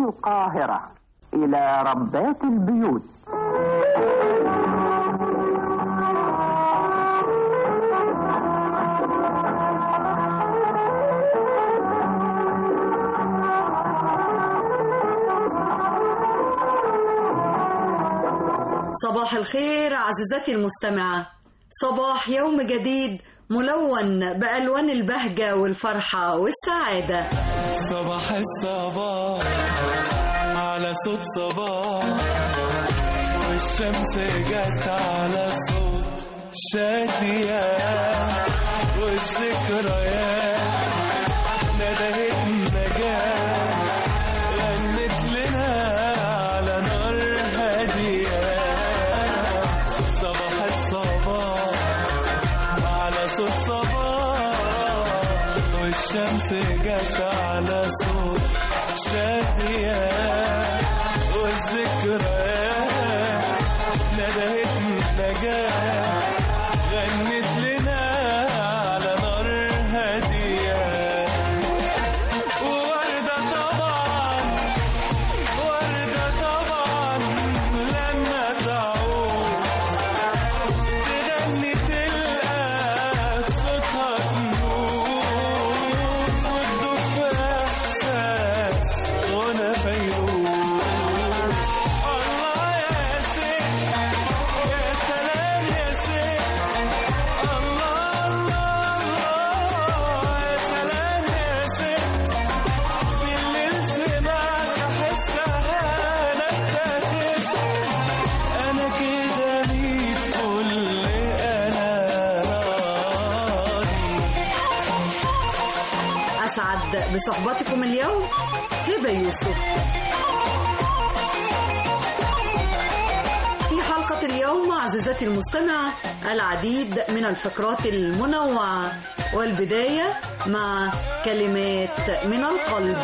القاهرة إلى ربات البيوت صباح الخير عزيزتي المستمعة صباح يوم جديد ملون بألوان البهجة والفرحة والسعادة صباح الصباح على صوت صباح والشمس جت على صوت شادية والذكريات ندهت النجاة غنت لنا على نار هادية صباح الصباح على صوت صباح والشمس جت على صوت شادية والذكريات ندهت نجاة غنت لنا على نار هادية ووردة طبعا وردة طبعا لما تعود تغني تلقى صوتها تنور وتدوب في احساس وانا فيروز الله يا ست يا سلام يا ست الله الله الله يا سلام يا ست بالليل سمعت احسها انا اتاخدت انا كده ميت كل انا راضي أسعد بصحبتكم اليوم هبة يوسف في حلقة اليوم عزيزتي المستمعة العديد من الفقرات المنوعة والبداية مع كلمات من القلب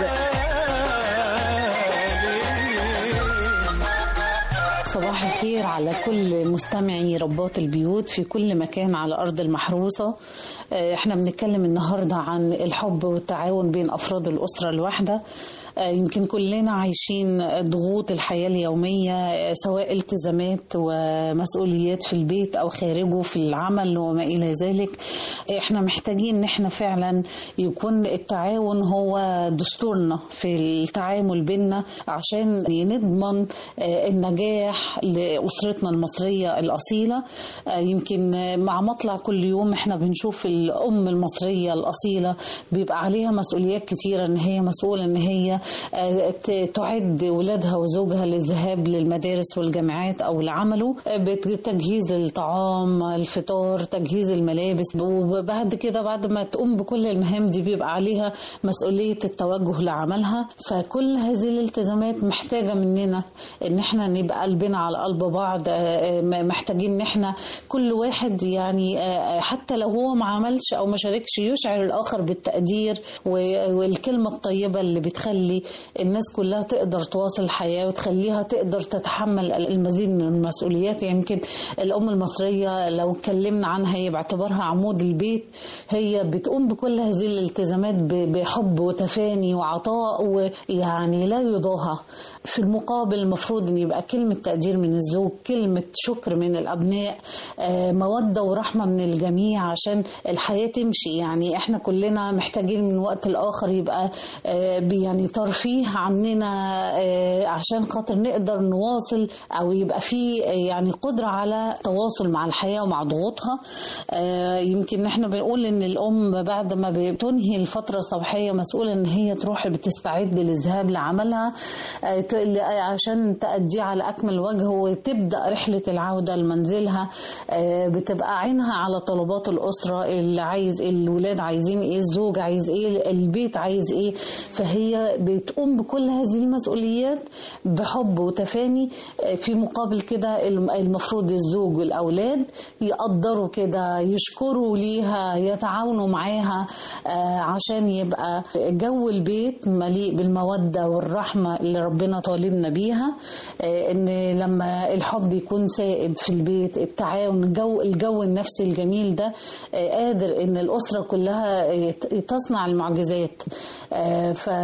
صباح الخير على كل مستمعي ربات البيوت في كل مكان على أرض المحروسة آه، احنا بنتكلم النهاردة عن الحب والتعاون بين أفراد الأسرة الواحدة آه، يمكن كلنا عايشين ضغوط الحياة اليومية آه، سواء التزامات ومسؤوليات في البيت أو خارجه في العمل وما إلى ذلك احنا محتاجين ان احنا فعلا يكون التعاون هو دستورنا في التعامل بيننا عشان نضمن آه، النجاح لأسرتنا المصرية الأصيلة آه، يمكن آه، مع مطلع كل يوم احنا بنشوف الأم المصرية الأصيلة بيبقى عليها مسؤوليات كتيرة ان هي مسؤولة ان هي آه، ت- تعد ولادها وزوجها للذهاب للمدارس والجامعات أو لعمله آه، بتجهيز الطعام الفطار تجهيز الملابس وبعد كده بعد ما تقوم بكل المهام دي بيبقى عليها مسؤولية التوجه لعملها فكل هذه الالتزامات محتاجة مننا ان احنا نبقى قلبنا على قلب بعض آه، آه، محتاجين ان احنا كل واحد يعني آه، حتى لو هو ما عملش او ما شاركش يشعر الاخر بالتقدير و- والكلمة الطيبة اللي بتخلي الناس كلها تقدر تواصل الحياة وتخليها تقدر تتحمل المزيد من المسؤوليات يمكن الام المصرية لو اتكلمنا عنها هي باعتبارها عمود البيت هي بتقوم بكل هذه الالتزامات ب- بحب وتفاني وعطاء ويعني لا يضاهى في المقابل المفروض ان يبقى كلمة تقدير من الزوج كلمة شكر من الابناء آه، مودة ورحمة من الجميع عشان الحياة تمشي يعني احنا كلنا محتاجين من وقت الاخر يبقى آه، بي- يعني ترفيه عننا آه، عشان خاطر نقدر نواصل او يبقى في آه، يعني قدرة على تواصل مع الحياة ومع ضغوطها آه، يمكن احنا بنقول ان الام بعد ما بتنهي الفترة الصباحية مسؤولة ان هي تروح بتستعد للذهاب لعملها آه، ت- ل- عشان تأديه على أكمل وجه وتبدأ رحلة العودة لمنزلها آه، بتبقى عينها على طلبات الأسرة اللي عايز الولاد عايزين إيه الزوج عايز إيه البيت عايز إيه فهي بتقوم بكل هذه المسؤوليات بحب وتفاني آه، في مقابل كده الم- المفروض الزوج والأولاد يقدروا كده يشكروا ليها يتعاونوا معاها آه، عشان يبقى جو البيت مليء بالمودة والرحمة اللي ربنا طالبنا بيها آه، ان لما الحب يكون سائد في البيت التعاون الجو الجو النفسي الجميل ده آه، قادر ان الاسره كلها يت- تصنع المعجزات آه، فاحنا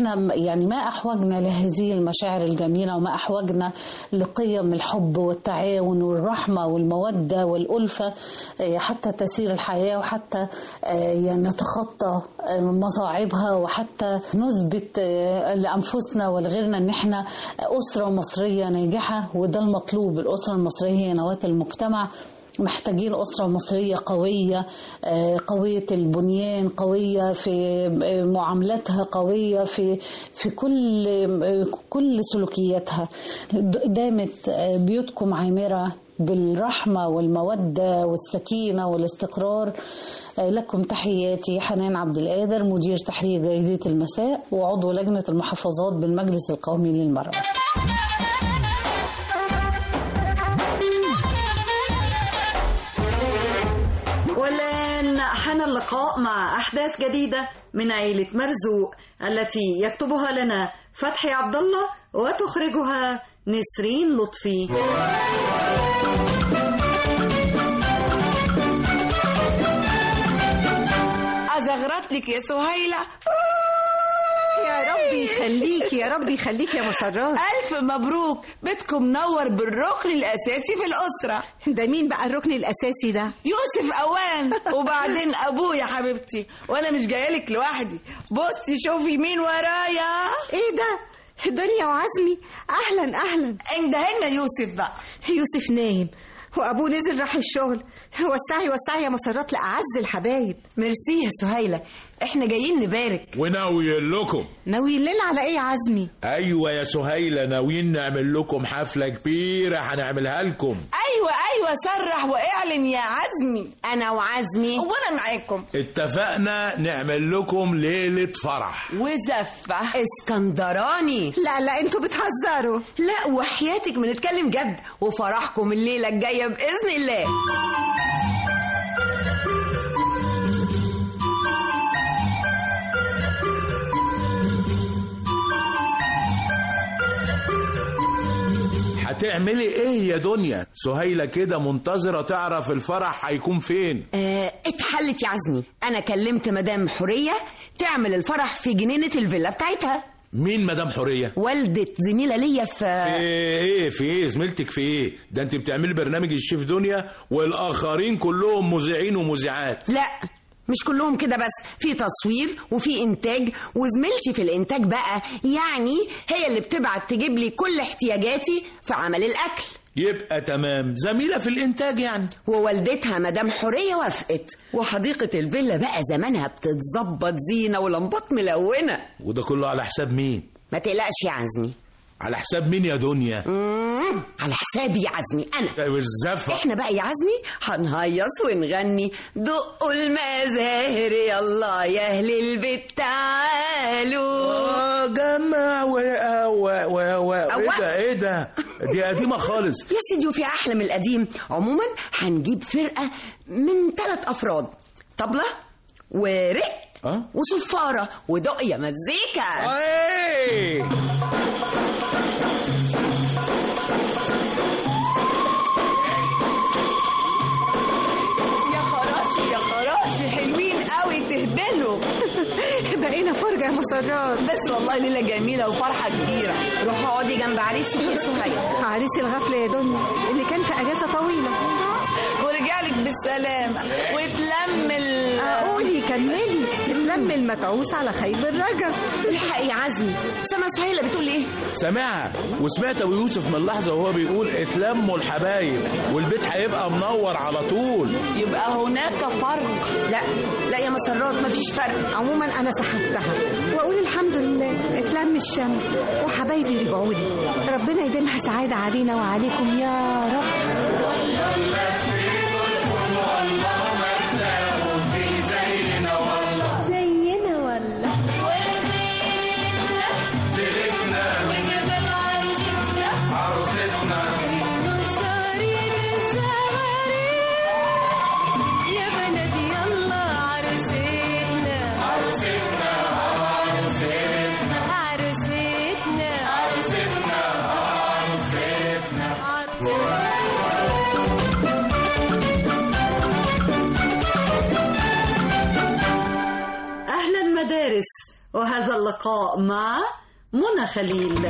احنا م- يعني ما احوجنا لهذه المشاعر الجميله وما احوجنا لقيم الحب والتعاون والرحمه والموده والالفه آه، حتى تسير الحياه وحتى آه، يعني نتخطى آه، مصاعبها وحتى نثبت آه، لانفسنا ولغيرنا ان احنا اسره مصريه ناجحه وده المطلوب الاسره المصريه هي نواه المجتمع محتاجين أسرة مصرية قوية آه، قوية البنيان قوية في آه، معاملاتها قوية في في كل آه، كل سلوكياتها د- دامت آه، بيوتكم عامرة بالرحمة والمودة والسكينة والاستقرار آه، لكم تحياتي حنان عبد القادر مدير تحرير جريدة المساء وعضو لجنة المحافظات بالمجلس القومي للمرأة والآن حان اللقاء مع أحداث جديدة من عيلة مرزوق التي يكتبها لنا فتحي عبد الله وتخرجها نسرين لطفي أزغرط لك يا سهيلة يا رب يخليك يا رب يخليك يا مسرات ألف مبروك بيتكم منور بالركن الأساسي في الأسرة ده مين بقى الركن الاساسي ده يوسف أولا وبعدين أبوه يا حبيبتي وأنا مش جايلك لوحدي بصي شوفي مين ورايا ايه ده دنيا وعزمي اهلا اهلا اندهلنا يوسف بقى يوسف نايم وابوه نزل راح الشغل وسعي وسعي يا مسرات لاعز الحبايب ميرسي يا سهيلة احنا جايين نبارك وناويين لكم ناويين لنا على ايه يا عزمي ايوه يا سهيلة ناويين نعمل لكم حفلة كبيرة هنعملها لكم أيوة أيوة صرح واعلن يا عزمي انا وعزمي وأنا معاكم اتفقنا نعمل لكم ليلة فرح وزفة اسكندراني لا لا انتوا بتهزروا لا وحياتك بنتكلم جد وفرحكم الليلة الجاية بإذن الله هتعملي ايه يا دنيا سهيلة كده منتظرة تعرف الفرح هيكون فين اه اتحلت يا عزمي انا كلمت مدام حورية تعمل الفرح في جنينة الفيلا بتاعتها مين مدام حورية والدة زميلة ليا في في ايه في ايه زميلتك في ايه ده انت بتعملي برنامج الشيف دنيا والاخرين كلهم مذيعين ومذيعات لا مش كلهم كده بس في تصوير وفي انتاج وزميلتي في الانتاج بقى يعني هي اللي بتبعت تجيب لي كل احتياجاتي في عمل الاكل يبقى تمام زميلة في الانتاج يعني ووالدتها مدام حورية وافقت وحديقة الفيلا بقى زمانها بتتظبط زينة ولمبات ملونة وده كله على حساب مين ما تقلقش يا عزمي على حساب مين يا دنيا مم، على حسابي يا عزمي انا والزفة احنا بقى يا عزمي هنهيص ونغني دقوا المزاهر يلا يا اهل البيت تعالوا آه، جمع و و و و ايه أوه. ده ايه ده دي قديمة خالص يا سيدي وفي احلى من القديم عموما هنجيب فرقه من ثلاث افراد طبله ورق اه وصفاره ودق يا مزيكا ايه يا خراشي يا خراشي حلوين قوي تهبلوا بقينا فرجة يا مسرات بس والله ليلة جميلة وفرحة كبيرة روحي اقعدي جنب عريسك يا سهيل عريس الغفلة يا دنيا اللي كان في اجازة طويلة ورجع لك بالسلامة وتلم ال قولي كملي بتلم المكعوس على خيب الرجا الحق يا عزمي سما سهيله بتقول ايه سامعها وسمعت ابو يوسف من لحظة وهو بيقول اتلموا الحبايب والبيت هيبقى منور على طول يبقى هناك فرق لا لا يا مسرات مفيش فرق عموما انا سحبتها واقول الحمد لله اتلم الشمل وحبايبي رجعوا لي ربنا يديمها سعاده علينا وعليكم يا رب زينا ولا نصارين الزغاريد يا بنات يلا عرستنا عرستنا عرستنا عرستنا عرستنا اللقاء مع منى خليل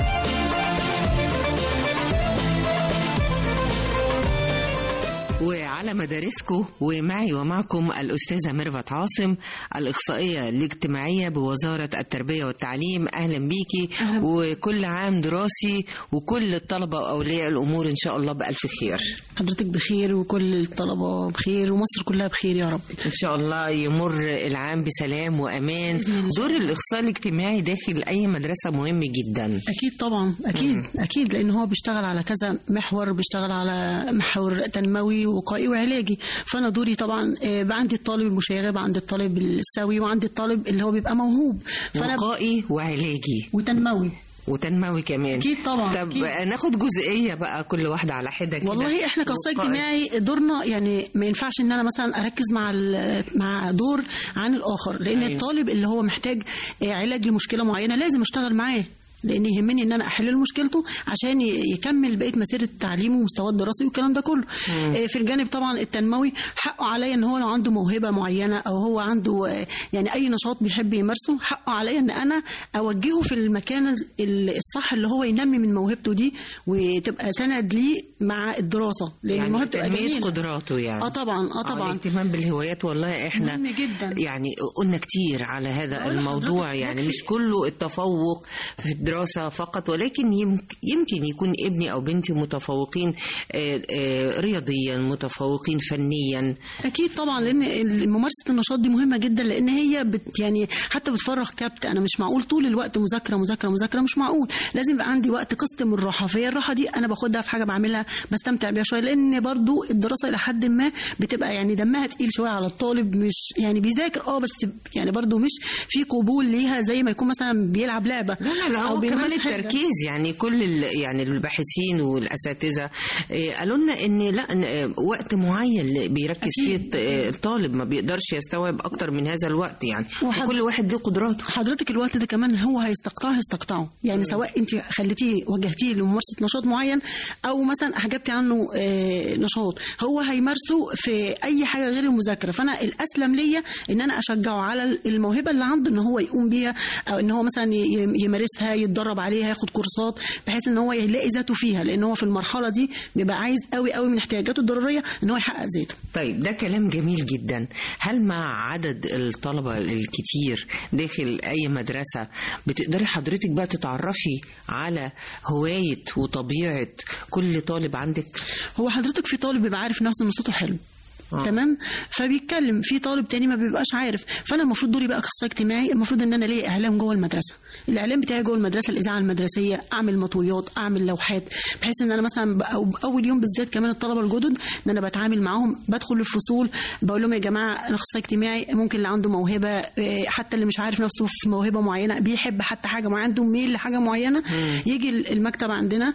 وعلى مدارسكم ومعي ومعكم الأستاذة ميرفت عاصم الإخصائية الاجتماعية بوزارة التربية والتعليم أهلا بيكي وكل عام دراسي وكل الطلبة وأولياء الأمور إن شاء الله بألف خير حضرتك بخير وكل الطلبة بخير ومصر كلها بخير يا رب إن شاء الله يمر العام بسلام وأمان دور الإخصائي الاجتماعي داخل أي مدرسة مهم جدا أكيد طبعا أكيد أكيد لأن هو بيشتغل على كذا محور بيشتغل على محور تنموي وقائي وعلاجي فأنا دوري طبعا آه، بقى عندي الطالب المشاغب عندي الطالب السوي وعندي الطالب اللي هو بيبقى موهوب فأنا وقائي وعلاجي وتنموي وتنموي كمان أكيد طبعا طب أكيد. ناخد جزئية بقى كل واحدة على حدة كده والله احنا كاخصائي وقائي. اجتماعي دورنا يعني ما ينفعش ان انا مثلا اركز مع ال- مع دور عن الاخر لان أيوة. الطالب اللي هو محتاج آه، علاج لمشكله معينه لازم اشتغل معاه لان يهمني ان انا احل له مشكلته عشان ي- يكمل بقيه مسيره تعليمه ومستواه الدراسي والكلام ده كله آه، في الجانب طبعا التنموي حقه عليا ان هو لو عنده موهبه معينه او هو عنده آه، يعني اي نشاط بيحب يمارسه حقه عليا ان انا اوجهه في المكان ال- الصح اللي هو ينمي من موهبته دي وتبقى سند ليه مع الدراسه لان يعني الموهبه بتبقى تنمية جميلة. قدراته يعني اه طبعا اه طبعا الاهتمام بالهوايات والله احنا مهم جدا. يعني قلنا كتير على هذا بقول الموضوع لحضرتك يعني يكفي- مش كله التفوق في الدراسة فقط ولكن يمك- يمكن يكون ابني أو بنتي متفوقين آه، آه، رياضيا متفوقين فنيا اكيد طبعا لان ممارسه النشاط دي مهمه جدا لان هي بت يعني حتى بتفرغ كبت انا مش معقول طول الوقت مذاكره مذاكره مذاكره مش معقول لازم يبقى عندي وقت قسط من الراحه فهي الراحه دي انا باخدها في حاجه بعملها بستمتع بيها شويه لان برضو الدراسه الى حد ما بتبقى يعني دمها تقيل شويه على الطالب مش يعني بيذاكر اه بس يعني برضو مش في قبول ليها زي ما يكون مثلا بيلعب لعبه لا لا لا أو هو كمان بيمارس حاجة. التركيز يعني كل ال- يعني الباحثين والاساتذه آه، قالوا لنا ان لا إن، آه، وقت معين بيركز فيه الط- آه، الطالب ما بيقدرش يستوعب اكتر من هذا الوقت يعني وحد- وكل واحد له قدراته حضرتك الوقت ده كمان هو هيستقطعه هيستقطعه يعني سواء انت خليتيه وجهتيه لممارسه نشاط معين او مثلا حجبتي عنه آه، نشاط هو هيمارسه في اي حاجه غير المذاكره فانا الاسلم ليا ان انا اشجعه على الموهبه اللي عنده ان هو يقوم بيها او ان هو مثلا ي- يمارسها يتدرب عليها ياخد كورسات بحيث ان هو يلاقي ذاته فيها لان هو في المرحله دي بيبقى عايز قوي قوي من احتياجاته الضروريه ان هو يحقق ذاته طيب ده كلام جميل جدا هل مع عدد الطلبة الكتير داخل أي مدرسة بتقدري حضرتك بقى تتعرفي على هواية وطبيعة كل طالب عندك هو حضرتك في طالب بيبقى عارف نفسه ان صوته حلو آه. تمام فبيتكلم في طالب تاني ما بيبقاش عارف فانا المفروض دوري بقى اخصائي اجتماعي المفروض ان انا ليا اعلام جوه المدرسه الاعلام بتاعي جوه المدرسه الاذاعه المدرسيه اعمل مطويات اعمل لوحات بحيث ان انا مثلا بقى- أو اول يوم بالذات كمان الطلبه الجدد ان انا بتعامل معاهم بدخل الفصول بقول لهم يا جماعه انا اخصائي اجتماعي ممكن اللي عنده موهبه آه، حتى اللي مش عارف نفسه في موهبه معينه بيحب حتى حاجه معينه عنده ميل لحاجه معينه يجي المكتب عندنا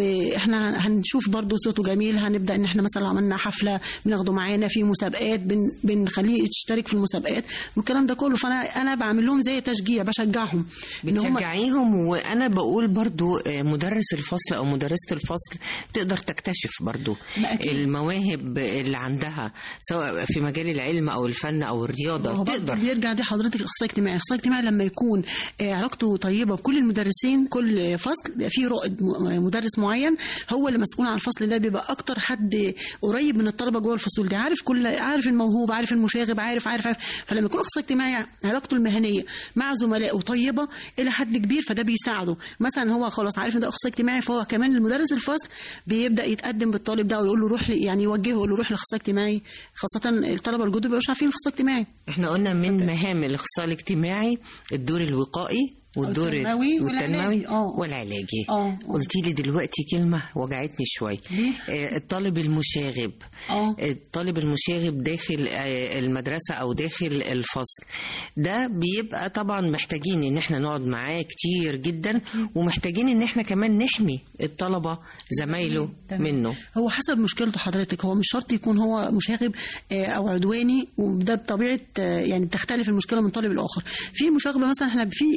واحنا هنشوف برضو صوته جميل هنبدا ان احنا مثلا عملنا حفله بناخده معانا في مسابقات بن بنخليه يشترك في المسابقات والكلام ده كله فانا انا بعمل لهم زي تشجيع بشجعهم إن هم- بتشجعيهم وانا بقول برضو آه، مدرس الفصل او مدرسة الفصل تقدر تكتشف برضو ما أكيد. المواهب اللي عندها سواء في مجال العلم او الفن او الرياضة هو برضه تقدر بيرجع دي حضرتك الاخصائي الاجتماعي، الاخصائي الاجتماعي لما يكون آه، علاقته طيبه بكل المدرسين كل فصل بيبقى فيه رائد م- مدرس معين هو اللي مسؤول عن الفصل ده بيبقى اكتر حد قريب من الطلبه جوه الفصول دي عارف كل عارف الموهوب عارف المشاغب عارف عارف عارف فلما يكون اخصائي اجتماعي علاقته المهنيه مع زملائه طيبه الى حد كبير فده بيساعده مثلا هو خلاص عارف ان ده اخصائي اجتماعي فهو كمان المدرس الفصل بيبدا يتقدم بالطالب ده ويقول له روح لي- يعني يوجهه يقول له روح لاخصائي اجتماعي خاصه الطلبه الجدد بيبقوش عارفين الاخصائي الاجتماعي احنا قلنا من مهام الاخصائي الاجتماعي الدور الوقائي والدور والتنموي والتنموي والعلاجي. آه. والعلاجي آه. قلتي لي دلوقتي كلمة وجعتني شوي آه، الطالب المشاغب آه. الطالب المشاغب داخل آه، المدرسة أو داخل الفصل ده بيبقى طبعا محتاجين إن احنا نقعد معاه كتير جدا ومحتاجين إن احنا كمان نحمي الطلبة زمايله تمام. منه هو حسب مشكلته حضرتك هو مش شرط يكون هو مشاغب آه، او عدواني وده بطبيعه آه، يعني بتختلف المشكله من طالب لاخر في مشاغبه مثلا احنا في مشكلات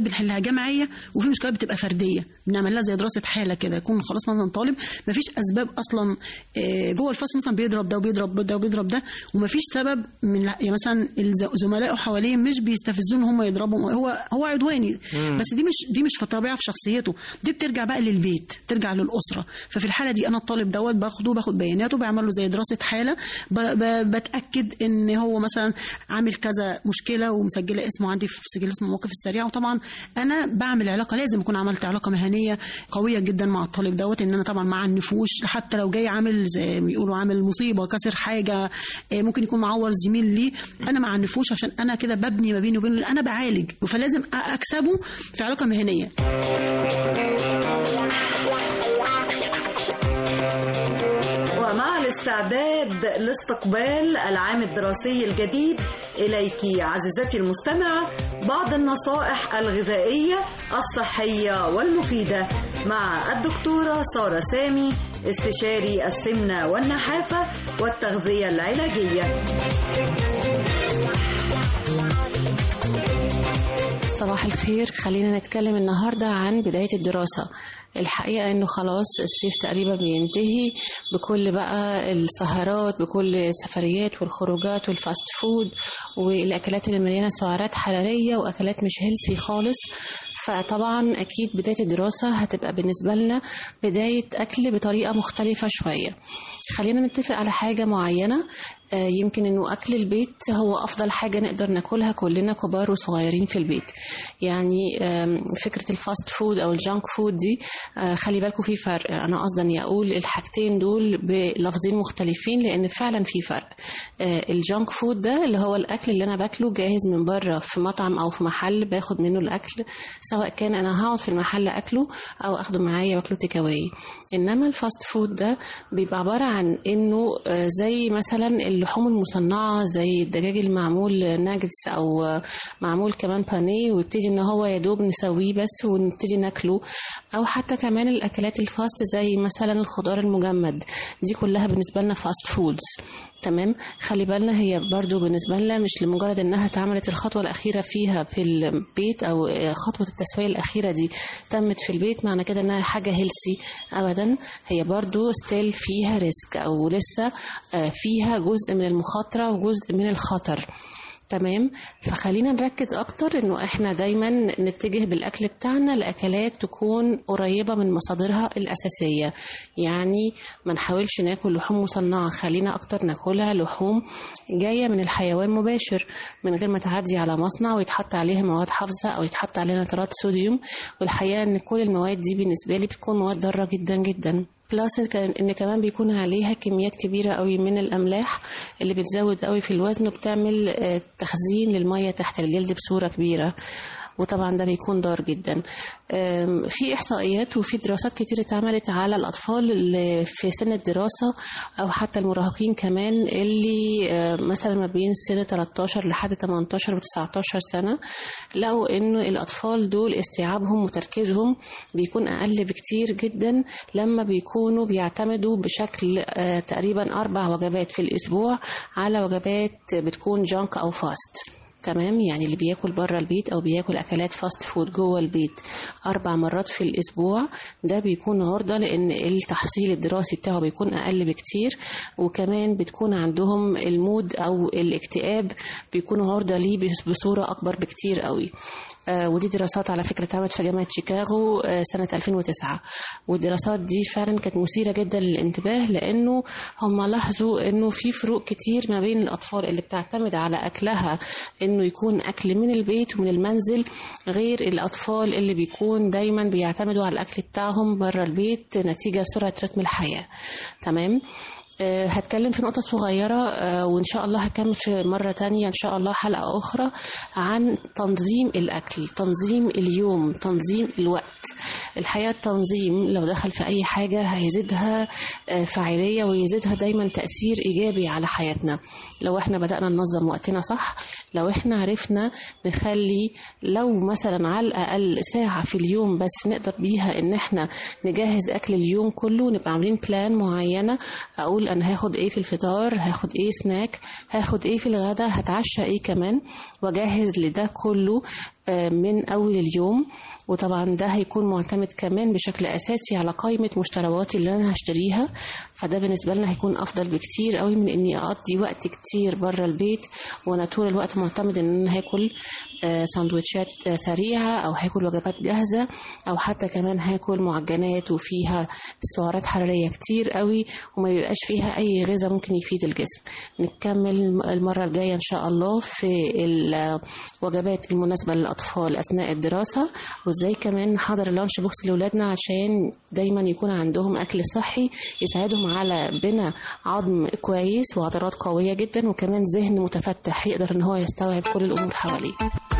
بنحلها جماعيه وفي مشكلات بتبقى فرديه بنعمل لها زي دراسه حاله كده يكون خلاص مثلا طالب ما فيش اسباب اصلا آه، جوه الفصل مثلا بيضرب ده وبيضرب ده وبيضرب ده وما فيش سبب من يعني مثلا الز- زملائه حواليه مش بيستفزوه ان هم يضربوا هو هو عدواني مم. بس دي مش دي مش في طبيعه في شخصيته دي بترجع بقى للبيت ترجع للاسره ففي الحاله دي انا الطالب دوت باخده باخد بياناته بعمل له زي دراسه حاله ب- ب- بتاكد ان هو مثلا عامل كذا مشكله ومسجله اسمه عندي في سجل اسمه المواقف السريعه وطبعا انا بعمل علاقه لازم اكون عملت علاقه مهنيه قويه جدا مع الطالب دوت ان انا طبعا ما عنفوش حتى لو جاي عامل زي ما بيقولوا عامل مصيبه كسر حاجه آه، ممكن يكون معور زميل لي انا ما عنفوش عشان انا كده ببني ما بيني وبينه انا بعالج فلازم اكسبه في علاقه مهنيه ومع الاستعداد لاستقبال العام الدراسي الجديد إليك عزيزتي المستمعة بعض النصائح الغذائية الصحية والمفيدة مع الدكتورة سارة سامي استشاري السمنة والنحافة والتغذية العلاجية صباح الخير خلينا نتكلم النهاردة عن بداية الدراسة الحقيقة انه خلاص الصيف تقريبا بينتهي بكل بقى السهرات بكل السفريات والخروجات والفاست فود والاكلات اللي مليانة سعرات حرارية واكلات مش هيلثي خالص فطبعا اكيد بداية الدراسة هتبقى بالنسبة لنا بداية اكل بطريقة مختلفة شوية خلينا نتفق على حاجة معينة آه، يمكن انه اكل البيت هو افضل حاجه نقدر ناكلها كلنا كبار وصغيرين في البيت يعني آم، فكره الفاست فود او الجانك فود دي آه، خلي بالكم في فرق انا قصدا اني اقول الحاجتين دول بلفظين مختلفين لان فعلا في فرق آه، الجانك فود ده اللي هو الاكل اللي انا باكله جاهز من بره في مطعم او في محل باخد منه الاكل سواء كان انا هقعد في المحل اكله او اخده معايا واكله تيك اواي انما الفاست فود ده بيبقى عباره عن انه آه، زي مثلا اللحوم المصنعه زي الدجاج المعمول ناجتس او آه، معمول كمان بانيه ويبتدي ان هو يا دوب نسويه بس ونبتدي ناكله او حتى كمان الاكلات الفاست زي مثلا الخضار المجمد دي كلها بالنسبه لنا فاست فودز تمام خلي بالنا هي برضو بالنسبه لنا مش لمجرد انها اتعملت الخطوه الاخيره فيها في البيت او آه، خطوه التسويه الاخيره دي تمت في البيت معنى كده انها حاجه هيلسي ابدا هي برضو ستيل فيها ريسك او لسه آه، فيها جزء من المخاطره وجزء من الخطر تمام فخلينا نركز اكتر انه احنا دايما نتجه بالاكل بتاعنا لاكلات تكون قريبه من مصادرها الاساسيه يعني ما نحاولش ناكل لحوم مصنعه خلينا اكتر ناكلها لحوم جايه من الحيوان مباشر من غير ما تعدي على مصنع ويتحط عليها مواد حافظه او يتحط عليها نترات صوديوم والحقيقه ان كل المواد دي بالنسبه لي بتكون مواد ضاره جدا جدا بلس كان- ان كمان بيكون عليها كميات كبيره قوي من الاملاح اللي بتزود قوي في الوزن وبتعمل آه، تخزين للميه تحت الجلد بصوره كبيره وطبعا ده بيكون ضار جدا أم، في احصائيات وفي دراسات كتير اتعملت على الاطفال اللي في سن الدراسه او حتى المراهقين كمان اللي آه، مثلا ما بين سن 13 لحد 18 و 19 سنه لقوا انه الاطفال دول استيعابهم وتركيزهم بيكون اقل بكتير جدا لما بيكونوا بيعتمدوا بشكل آه، تقريبا اربع وجبات في الاسبوع على وجبات بتكون جانك او فاست تمام يعني اللي بياكل بره البيت او بياكل اكلات فاست فود جوه البيت اربع مرات في الاسبوع ده بيكون عرضه لان التحصيل الدراسي بتاعه بيكون اقل بكتير وكمان بتكون عندهم المود او الاكتئاب بيكونوا عرضه ليه بس- بصوره اكبر بكتير قوي آه، ودي دراسات على فكرة اتعملت في جامعة شيكاغو آه، سنة 2009 والدراسات دي فعلا كانت مثيرة جدا للانتباه لأنه هم لاحظوا أنه في فروق كتير ما بين الأطفال اللي بتعتمد على أكلها أنه يكون أكل من البيت ومن المنزل غير الأطفال اللي بيكون دايما بيعتمدوا على الأكل بتاعهم بره البيت نتيجة لسرعة رتم الحياة تمام آه، هتكلم في نقطة صغيرة آه، وإن شاء الله هكمل في مرة تانية إن شاء الله حلقة أخرى عن تنظيم الأكل تنظيم اليوم تنظيم الوقت الحقيقة التنظيم لو دخل في أي حاجة هيزيدها آه، فاعلية ويزيدها دايما تأثير إيجابي على حياتنا لو احنا بدأنا ننظم وقتنا صح لو احنا عرفنا نخلي لو مثلا على الأقل ساعة في اليوم بس نقدر بيها إن احنا نجهز أكل اليوم كله نبقى عاملين بلان معينة أقول أنا هاخد إيه في الفطار هاخد إيه سناك هاخد إيه في الغدا هتعشى إيه كمان وأجهز لده كله آه، من أول اليوم وطبعا ده هيكون معتمد كمان بشكل أساسي على قائمة مشترياتي اللي أنا هشتريها فده بالنسبة لنا هيكون أفضل بكتير قوي من إني أقضي وقت كتير بره البيت وأنا طول الوقت معتمد إن أنا هاكل آه، سندوتشات آه، سريعة أو هاكل وجبات جاهزة أو حتى كمان هاكل معجنات وفيها سعرات حرارية كتير قوي وما بيبقاش فيها أي غذاء ممكن يفيد الجسم نكمل المرة الجاية إن شاء الله في الوجبات المناسبة للأطفال أثناء الدراسة وإزاي كمان نحضر اللانش بوكس لأولادنا عشان دايما يكون عندهم أكل صحي يساعدهم على بناء عظم كويس وعضلات قوية جدا وكمان ذهن متفتح يقدر إن هو يستوعب كل الأمور حواليه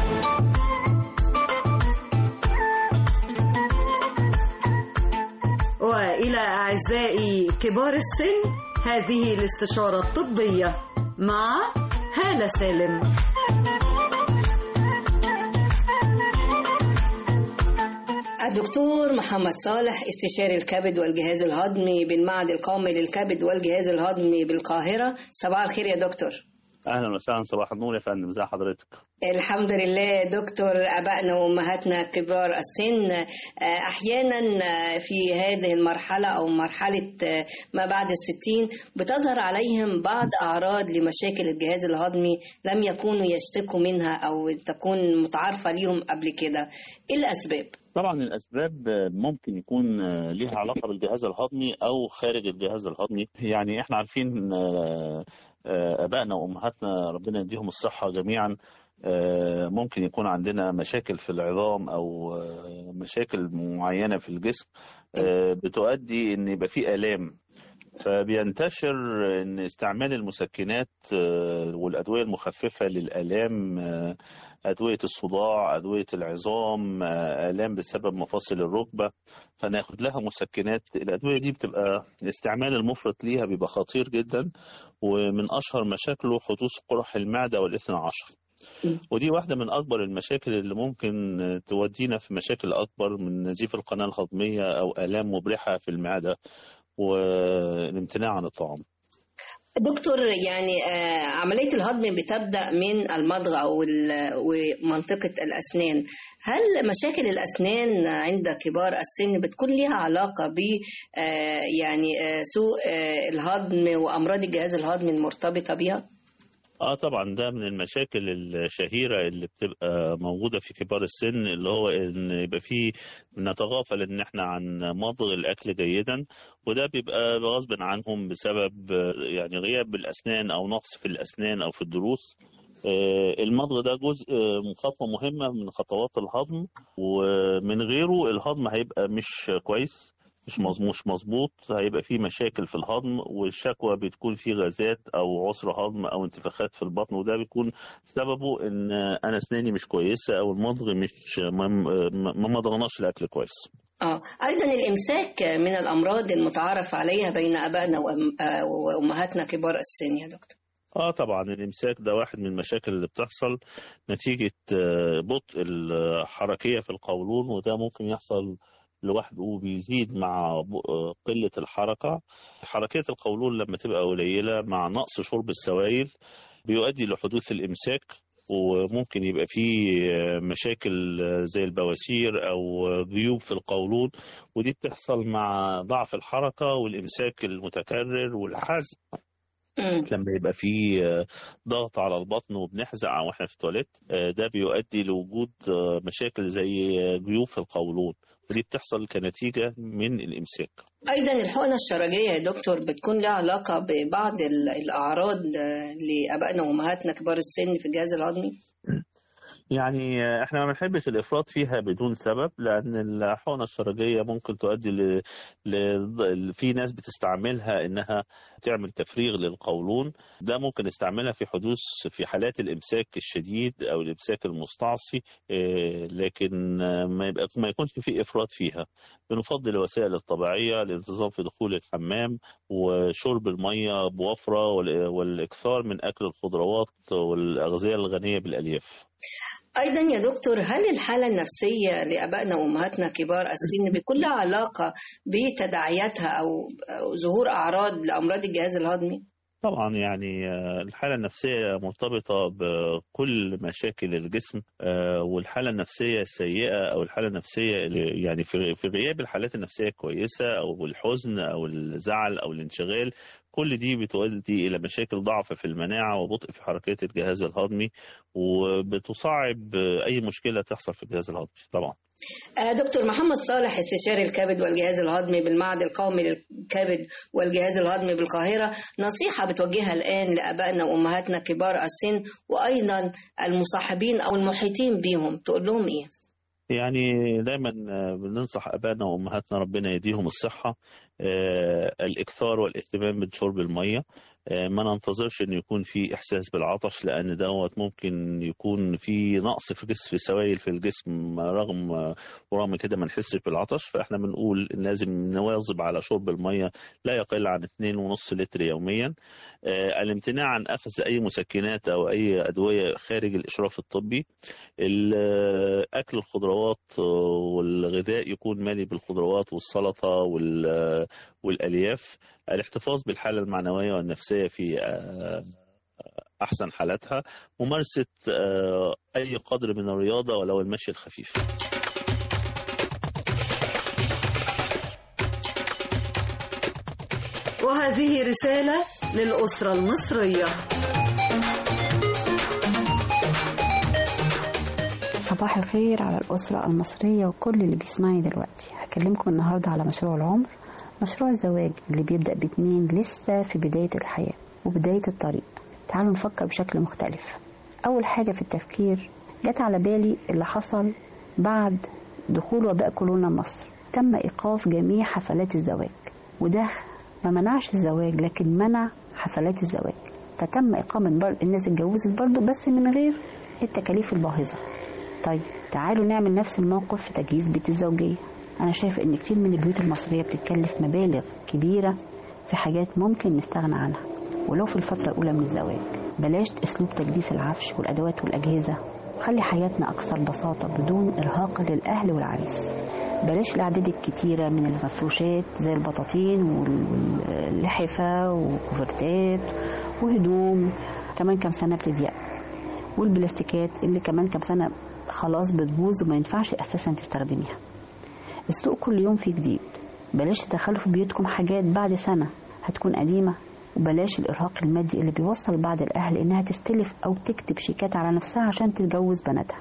وإلى أعزائي كبار السن هذه الاستشارة الطبية مع هالة سالم الدكتور محمد صالح استشاري الكبد والجهاز الهضمي بالمعهد القومي للكبد والجهاز الهضمي بالقاهرة صباح الخير يا دكتور اهلا وسهلا صباح النور يا فندم ازي حضرتك الحمد لله دكتور أبائنا وأمهاتنا كبار السن آه، أحيانا آه، في هذه المرحلة أو مرحلة آه، ما بعد الستين بتظهر عليهم بعض أعراض لمشاكل الجهاز الهضمي لم يكونوا يشتكوا منها أو تكون متعارفة ليهم قبل كده إيه الأسباب؟ طبعا الاسباب ممكن يكون ليها علاقه بالجهاز الهضمي او خارج الجهاز الهضمي يعني احنا عارفين آه، آه، ابائنا وامهاتنا ربنا يديهم الصحه جميعا آه، ممكن يكون عندنا مشاكل في العظام او آه، مشاكل معينه في الجسم آه، بتؤدي ان يبقى في الام فبينتشر ان استعمال المسكنات آه، والادويه المخففه للالام آه، ادويه الصداع ادويه العظام آه، الام بسبب مفاصل الركبه فناخد لها مسكنات الادويه دي بتبقى الاستعمال المفرط ليها بيبقى خطير جدا ومن اشهر مشاكله حدوث قرح المعده والاثنى عشر ودي واحدة من أكبر المشاكل اللي ممكن تودينا في مشاكل أكبر من نزيف القناة الهضمية أو آلام مبرحة في المعدة والامتناع عن الطعام دكتور يعني آه، عملية الهضم بتبدأ من المضغ أو ال- ومنطقة الأسنان هل مشاكل الأسنان عند كبار السن بتكون لها علاقة ب آه، يعني آه، سوء آه، الهضم وأمراض الجهاز الهضمي المرتبطة بها؟ اه طبعا ده من المشاكل الشهيرة اللي بتبقى موجودة في كبار السن اللي هو ان يبقى فيه نتغافل ان احنا عن مضغ الاكل جيدا وده بيبقى غصب عنهم بسبب آه، يعني غياب الاسنان او نقص في الاسنان او في الضروس آه، المضغ ده جزء آه، خطوة مهمة من خطوات الهضم ومن غيره الهضم هيبقى مش كويس مش مظ- مش مظبوط هيبقى فيه مشاكل في الهضم والشكوى بتكون فيه غازات او عسر هضم او انتفاخات في البطن وده بيكون سببه ان انا اسناني مش كويسه او المضغ مش ما ما- ما مضغناش الاكل كويس آه. أيضا الإمساك من الأمراض المتعارف عليها بين أبائنا وأم- آه، وأمهاتنا كبار السن يا دكتور اه طبعا الامساك ده واحد من المشاكل اللي بتحصل نتيجه آه، بطء الحركيه في القولون وده ممكن يحصل لوحده وبيزيد مع ب- آه، قله الحركه حركيه القولون لما تبقى قليله مع نقص شرب السوائل بيؤدي لحدوث الامساك وممكن يبقى فيه آه، مشاكل آه، زي البواسير او آه، جيوب في القولون ودي بتحصل مع ضعف الحركه والامساك المتكرر والحزق لما يبقى في آه، ضغط على البطن وبنحزق واحنا في التواليت آه، ده بيؤدي لوجود آه، مشاكل زي آه، جيوب في القولون ودي بتحصل كنتيجة من الإمساك أيضا الحقنة الشرجية يا دكتور بتكون لها علاقة ببعض ال- الأعراض آه، لآبائنا وأمهاتنا كبار السن في الجهاز الهضمي؟ يعني احنا ما بنحبش الافراط فيها بدون سبب لان الحقنه الشرجيه ممكن تؤدي ل... ل... في ناس بتستعملها انها تعمل تفريغ للقولون ده ممكن نستعملها في حدوث في حالات الامساك الشديد او الامساك المستعصي إيه، لكن آه، ما يبقى ما يكونش في افراط فيها بنفضل الوسائل الطبيعيه الانتظام في دخول الحمام وشرب الميه بوفره وال- والاكثار من اكل الخضروات والاغذيه الغنيه بالالياف أيضا يا دكتور هل الحالة النفسية لآبائنا وأمهاتنا كبار السن بيكون لها علاقة بتداعياتها أو أو ظهور أعراض لأمراض الجهاز الهضمي؟ طبعا يعني آه، الحالة النفسية مرتبطة بكل مشاكل الجسم آه، والحالة النفسية السيئة أو الحالة النفسية اللي- يعني في في غياب الحالات النفسية الكويسة أو الحزن أو الزعل أو الانشغال كل دي بتؤدي إلى مشاكل ضعف في المناعة وبطء في حركات الجهاز الهضمي وبتصعب آه، أي مشكلة تحصل في الجهاز الهضمي طبعا آه، دكتور محمد صالح استشاري الكبد والجهاز الهضمي بالمعهد القومي للكبد والجهاز الهضمي بالقاهرة نصيحة بتوجهها الآن لآبائنا وأمهاتنا كبار السن وأيضا المصاحبين أو المحيطين بيهم تقول لهم إيه؟ يعني دايما آه، بننصح ابائنا وامهاتنا ربنا يديهم الصحه آه، الاكثار والاهتمام بشرب الميه آه، ما ننتظرش ان يكون في احساس بالعطش لان دوت ممكن يكون في نقص في جسم في سوائل في الجسم رغم ورغم كده ما نحسش بالعطش فاحنا بنقول إن لازم نواظب على شرب الميه لا يقل عن 2.5 لتر يوميا آه، الامتناع عن اخذ اي مسكنات او اي ادويه خارج الاشراف الطبي ال- اكل الخضروات آه، والغذاء يكون مالي بالخضروات والسلطه وال- والالياف الاحتفاظ بالحاله المعنويه والنفسيه في آه، احسن حالاتها ممارسه آه، اي قدر من الرياضه ولو المشي الخفيف وهذه رسالة للأسرة المصرية صباح الخير على الأسرة المصرية وكل اللي بيسمعني دلوقتي هكلمكم النهاردة على مشروع العمر مشروع الزواج اللي بيبدأ باتنين لسه في بداية الحياة وبداية الطريق تعالوا نفكر بشكل مختلف أول حاجة في التفكير جت على بالي اللي حصل بعد دخول وباء كورونا مصر تم إيقاف جميع حفلات الزواج وده ما منعش الزواج لكن منع حفلات الزواج فتم إقامة بر... الناس اتجوزت برضو بس من غير التكاليف الباهظة طيب تعالوا نعمل نفس الموقف في تجهيز بيت الزوجية أنا شايف إن كتير من البيوت المصرية بتتكلف مبالغ كبيرة في حاجات ممكن نستغنى عنها ولو في الفترة الأولى من الزواج بلاش أسلوب تجهيز العفش والأدوات والأجهزة خلي حياتنا أكثر بساطة بدون إرهاق للأهل والعريس بلاش الأعداد الكتيرة من المفروشات زي البطاطين وال- واللحفة وكوفرتات وهدوم كمان كام سنة بتضيق والبلاستيكات اللي كمان كام سنة خلاص بتبوظ وما ينفعش أساسا تستخدميها السوق كل يوم فيه جديد بلاش تدخلوا في بيوتكم حاجات بعد سنة هتكون قديمة وبلاش الإرهاق المادي اللي بيوصل بعض الأهل إنها تستلف أو تكتب شيكات على نفسها عشان تتجوز بناتها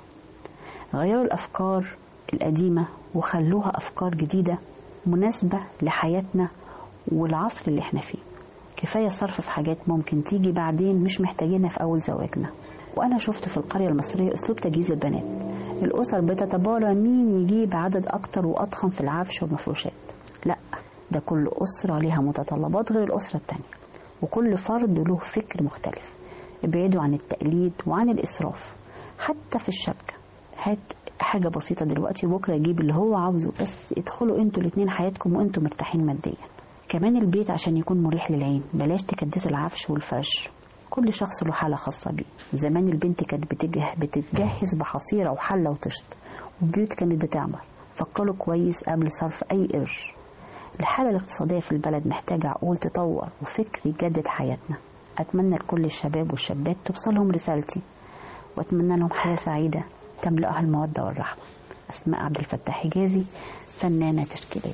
غيروا الأفكار القديمة وخلوها أفكار جديدة مناسبة لحياتنا والعصر اللي احنا فيه كفاية صرف في حاجات ممكن تيجي بعدين مش محتاجينها في أول زواجنا وأنا شفت في القرية المصرية أسلوب تجهيز البنات الأسر بتتبارى مين يجيب عدد أكتر وأضخم في العفش والمفروشات لا ده كل أسرة ليها متطلبات غير الأسرة التانية وكل فرد له فكر مختلف ابعدوا عن التقليد وعن الإسراف حتى في الشبكة هات حاجة بسيطة دلوقتي وبكرة يجيب اللي هو عاوزه بس ادخلوا انتوا الاتنين حياتكم وانتوا مرتاحين ماديا كمان البيت عشان يكون مريح للعين بلاش تكدسوا العفش والفرش كل شخص له حالة خاصة بيه زمان البنت كانت بتجه بتتجهز بحصيرة وحلة وطشت والبيوت كانت بتعمر فكروا كويس قبل صرف أي قرش الحالة الاقتصادية في البلد محتاجة عقول تطور وفكر يجدد حياتنا أتمنى لكل الشباب والشابات توصلهم رسالتي وأتمنى لهم حياة سعيدة تملأها المودة والرحمة أسماء عبد الفتاح حجازي فنانة تشكيلية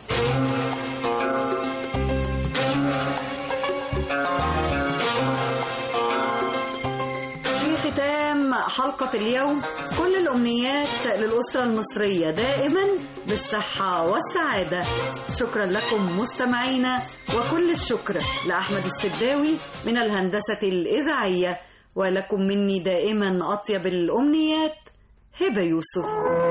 في ختام حلقة اليوم كل الأمنيات للأسرة المصرية دائما بالصحة والسعادة شكرا لكم مستمعينا وكل الشكر لأحمد السداوي من الهندسة الإذاعية ولكم مني دائما أطيب الأمنيات هبة يوسف